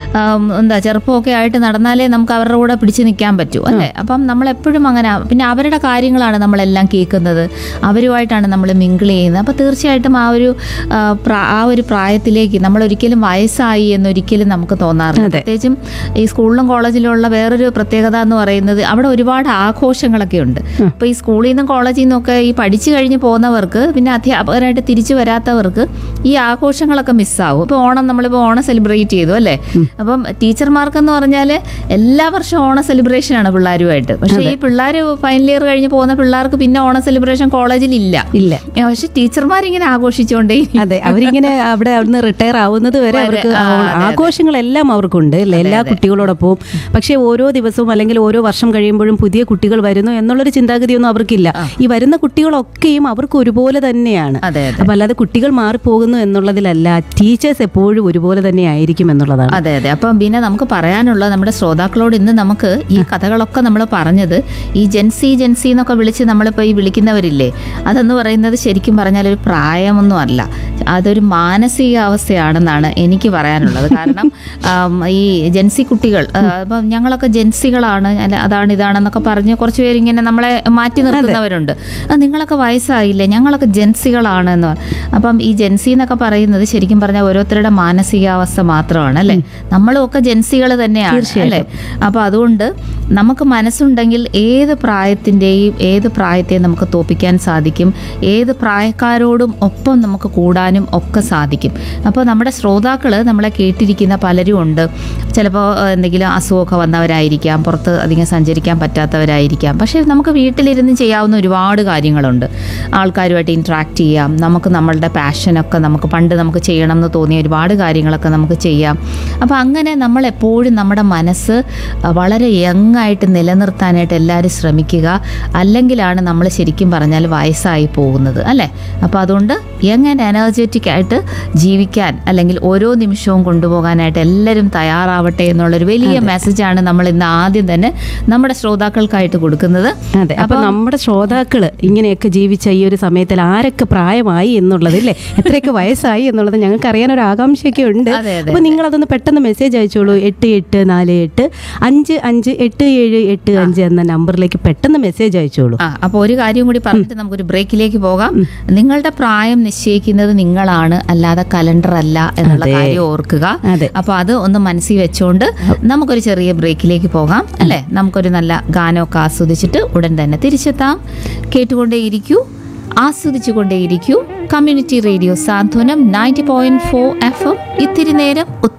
ആം, എന്താ ചെറുപ്പമൊക്കെ ആയിട്ട് നടന്നാലേ നമുക്ക് അവരുടെ കൂടെ പിടിച്ചു നിൽക്കാൻ പറ്റൂ അല്ലേ അപ്പം നമ്മൾ എപ്പോഴും അങ്ങനെ പിന്നെ അവരുടെ കാര്യങ്ങളാണ് നമ്മളെല്ലാം കേൾക്കുന്നത് അവരുമായിട്ടാണ് നമ്മൾ മിങ്കിൾ ചെയ്യുന്നത് അപ്പോൾ തീർച്ചയായിട്ടും ആ ഒരു ആ, പ്രാ- ആ ഒരു പ്രായത്തിലേക്ക് നമ്മൾ ഒരിക്കലും വയസ്സായി എന്നൊരിക്കലും നമുക്ക് തോന്നാറില്ല അതെ. പ്രത്യേകിച്ചും ഈ സ്കൂളിലും കോളേജിലും ഉള്ള വേറൊരു പ്രത്യേകത എന്ന് പറയുന്നത് അവിടെ ഒരുപാട് ആഘോഷങ്ങളൊക്കെ ഉണ്ട് അപ്പോൾ ഈ സ്കൂളിൽ നിന്നും കോളേജിൽ നിന്നൊക്കെ ഈ പഠിച്ചു കഴിഞ്ഞ് പോകുന്നവർക്ക് പിന്നെ അധ്യാപകരായിട്ട് തിരിച്ചു വരാത്തവർക്ക് ഈ ആഘോഷങ്ങളൊക്കെ മിസ്സാവും ഇപ്പോൾ ഓണം നമ്മളിപ്പോൾ ഓണം സെലിബ്രേറ്റ് ചെയ്തു അല്ലേ അപ്പം ടീച്ചർമാർക്കെന്ന് പറഞ്ഞാൽ എല്ലാ വർഷവും ഓണം സെലിബ്രേഷൻ ആണ് പിള്ളേരുമായിട്ട് പക്ഷേ ഈ പിള്ളേർ ഫൈനൽ ഇയർ കഴിഞ്ഞ് പോകുന്ന പിള്ളേർക്ക് പിന്നെ ഓണം സെലിബ്രേഷൻ കോളേജിൽ ഇല്ല ഇല്ല പക്ഷെ ടീച്ചർമാരിങ്ങനെ ആഘോഷിച്ചുകൊണ്ടേ അതെ അവരിങ്ങനെ അവിടെ അവിടുന്ന് റിട്ടയർ ആവുന്നത് വരെ അവർക്ക് ആ, അതെ, അതെ. ആഘോഷങ്ങളെല്ലാം അവർക്കുണ്ട് അല്ലേ എല്ലാ കുട്ടികളോടൊപ്പവും പക്ഷേ ഓരോ ദിവസവും അല്ലെങ്കിൽ ഓരോ വർഷം കഴിയുമ്പോഴും പുതിയ കുട്ടികൾ വരുന്നു എന്നുള്ളൊരു ചിന്താഗതിയൊന്നും അവർക്കില്ല ഈ വരുന്ന കുട്ടികളൊക്കെയും അവർക്ക് ഒരുപോലെ തന്നെയാണ് അതെ അതെ അപ്പൊ അല്ലാതെ കുട്ടികൾ മാറിപ്പോകുന്നു എന്നുള്ളതിലല്ല ടീച്ചേഴ്സ് എപ്പോഴും ഒരുപോലെ തന്നെ ആയിരിക്കും എന്നുള്ളതാണ് അതെ അതെ അപ്പം പിന്നെ നമുക്ക് പറയാനുള്ള നമ്മുടെ ശ്രോതാക്കളോട് ഇന്ന് നമുക്ക് ഈ കഥകളൊക്കെ നമ്മൾ പറഞ്ഞത് ഈ ജെൻസി ജെൻസി എന്നൊക്കെ വിളിച്ച് നമ്മളിപ്പോൾ ഈ വിളിക്കുന്നവരില്ലേ അതെന്ന് പറയുന്നത് ശരിക്കും പറഞ്ഞാൽ ഒരു പ്രായമൊന്നും അല്ല അതൊരു മാനസികാവസ്ഥയാണെന്നാണ് എനിക്ക് പറയാനുള്ളത് കാരണം ആം, ഈ ജെൻസി കുട്ടികൾ ആ, അപ്പം ഞങ്ങളൊക്കെ ജെൻസികളാണ് അല്ല അതാണ് ഇതാണെന്നൊക്കെ പറഞ്ഞ് കുറച്ച് പേരിങ്ങനെ നമ്മളെ മാറ്റി നിർത്തുന്നവരുണ്ട് ആ, നിങ്ങളൊക്കെ വയസ്സായില്ലേ ഞങ്ങളൊക്കെ ജെൻസികളാണ് എന്ന് പറ- അപ്പം ഈ ജെൻസി എന്നൊക്കെ പറയുന്നത് ശരിക്കും പറഞ്ഞാൽ ഓരോരുത്തരുടെ മാനസികാവസ്ഥ മാത്രമാണ് അല്ലേ നമ്മളും ഒക്കെ ജെൻസികൾ തന്നെയാണ് അല്ലേ അപ്പോൾ അതുകൊണ്ട് നമുക്ക് മനസ്സുണ്ടെങ്കിൽ ഏത് പ്രായത്തിൻ്റെയും ഏത് പ്രായത്തെയും നമുക്ക് തോപ്പിക്കാൻ സാധിക്കും ഏത് പ്രായക്കാരോടും ഒപ്പം നമുക്ക് കൂടാനും ഒക്കെ സാധിക്കും അപ്പോൾ നമ്മുടെ ശ്രോതാക്കൾ നമ്മളെ കേട്ടിരിക്കുന്ന പലരും ഉണ്ട് ചിലപ്പോൾ എന്തെങ്കിലും അസുഖമൊക്കെ വന്നവരായിരിക്കാം പുറത്ത് അധികം സഞ്ചരിക്കാൻ പറ്റാത്തവരായിരിക്കാം പക്ഷേ നമുക്ക് വീട്ടിലിരുന്ന് ചെയ്യാവുന്ന ഒരുപാട് കാര്യങ്ങളുണ്ട് ആൾക്കാരുമായിട്ട് ഇൻട്രാക്ട് ചെയ്യാം നമുക്ക് നമ്മളുടെ പാഷനൊക്കെ നമുക്ക് പണ്ട് നമുക്ക് ചെയ്യണം എന്ന് തോന്നിയ ഒരുപാട് കാര്യങ്ങളൊക്കെ നമുക്ക് ചെയ്യാം അപ്പോൾ അങ്ങനെ നമ്മൾ എപ്പോഴും നമ്മുടെ മനസ്സ് അഹ്, വളരെ യങ് ആയിട്ട് നിലനിർത്താനായിട്ട് എല്ലാവരും ശ്രമിക്കുക അല്ലെങ്കിലാണ് നമ്മൾ ശരിക്കും പറഞ്ഞാൽ വയസ്സായി പോകുന്നത് അല്ലേ അപ്പോൾ അതുകൊണ്ട് യങ് ആൻഡ് എനർജറ്റിക് ആയിട്ട് ജീവിക്കാൻ അല്ലെങ്കിൽ ഓരോ നിമിഷവും കൊണ്ടുപോകാനായിട്ട് എല്ലാവരും തയ്യാറാവട്ടെ എന്നുള്ളൊരു വലിയ മെസ്സേജാണ് നമ്മൾ ഇന്ന് ആദ്യം തന്നെ നമ്മുടെ ശ്രോതാക്കൾക്കായിട്ട് കൊടുക്കുന്നത് അതെ അപ്പൊ നമ്മുടെ ശ്രോതാക്കള് ഇങ്ങനെയൊക്കെ ജീവിച്ച ഈ ഒരു സമയത്തിൽ ആരൊക്കെ പ്രായമായി എന്നുള്ളത് ഇല്ലേ എത്രയൊക്കെ വയസ്സായി എന്നുള്ളത് ഞങ്ങൾക്ക് അറിയാൻ ഒരു ആകാംക്ഷയൊക്കെ ഉണ്ട് അതെ, അതെ, അപ്പൊ നിങ്ങൾ അതൊന്ന് പെട്ടെന്ന് മെസ്സേജ് അയച്ചോളൂ എട്ട് എട്ട് നാല് എട്ട് അഞ്ച് അഞ്ച് എട്ട് ഏഴ് എട്ട് അഞ്ച് എന്ന നമ്പറിലേക്ക് പെട്ടെന്ന് മെസ്സേജ് അയച്ചോളൂ ആ അപ്പോൾ ഒരു കാര്യം കൂടി പറഞ്ഞിട്ട് നമുക്കൊരു ബ്രേക്കിലേക്ക് പോകാം നിങ്ങളുടെ പ്രായം നിശ്ചയിക്കുന്നത് നിങ്ങളാണ് അല്ലാതെ കലണ്ടർ അല്ല എന്നുള്ള അതെ. കാര്യം ഓർക്കുക അതെ. അപ്പോൾ അത് ഒന്ന് മനസ്സിൽ വെച്ചുകൊണ്ട് നമുക്കൊരു ചെറിയ ബ്രേക്കിലേക്ക് പോകാം അല്ലേ നമുക്കൊരു നല്ല ഗാനമൊക്കെ ആസ്വദിച്ചിട്ട് ഉടൻ തന്നെ തിരിച്ചെത്താം കേട്ടുകൊണ്ടേയിരിക്കൂ ആസ്വദിച്ചുകൊണ്ടേയിരിക്കൂ community radio Santhwanam ninety point four F M ഇത്തിരി നേരം